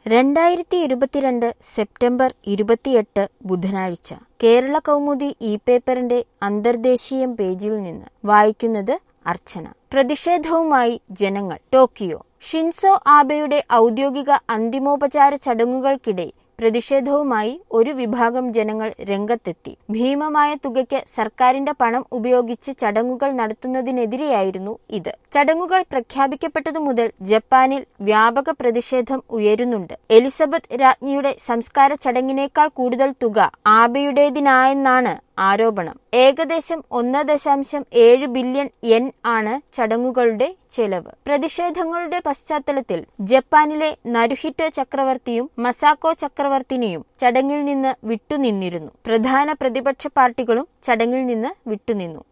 രണ്ടായിരത്തി ഇരുപത്തിരണ്ട് സെപ്റ്റംബർ ഇരുപത്തിയെട്ട് ബുധനാഴ്ച കേരള കൗമുദി ഇ പേപ്പറിന്റെ അന്തർദേശീയം പേജിൽ നിന്ന് വായിക്കുന്നത് അർച്ചന പ്രതിഷേധവുമായി ജനങ്ങൾ ടോക്കിയോ ഷിൻസോ ആബെയുടെ ഔദ്യോഗിക അന്തിമോപചാര ചടങ്ങുകൾക്കിടെ പ്രതിഷേധവുമായി ഒരു വിഭാഗം ജനങ്ങൾ രംഗത്തെത്തി ഭീമമായ തുകയ്ക്ക് സർക്കാരിന്റെ പണം ഉപയോഗിച്ച് ചടങ്ങുകൾ നടത്തുന്നതിനെതിരെയായിരുന്നു ഇത് ചടങ്ങുകൾ പ്രഖ്യാപിക്കപ്പെട്ടതു മുതൽ ജപ്പാനിൽ വ്യാപക പ്രതിഷേധം ഉയരുന്നുണ്ട് എലിസബത്ത് രാജ്ഞിയുടെ സംസ്കാര ചടങ്ങിനേക്കാൾ കൂടുതൽ തുക ആബെയുടേതിനായെന്നാണ് ആരോപണം ഏകദേശം ഒന്ന് ദശാംശം ഏഴ് ബില്യൺ യെൻ ആണ് ചടങ്ങുകളുടെ ചെലവ് പ്രതിഷേധങ്ങളുടെ പശ്ചാത്തലത്തിൽ ജപ്പാനിലെ നരുഹിറ്റോ ചക്രവർത്തിയും മസാക്കോ ചക്രവർത്തിനിയും ചടങ്ങിൽ നിന്ന് വിട്ടുനിന്നിരുന്നു പ്രധാന പ്രതിപക്ഷ പാർട്ടികളും ചടങ്ങിൽ നിന്ന് വിട്ടുനിന്നു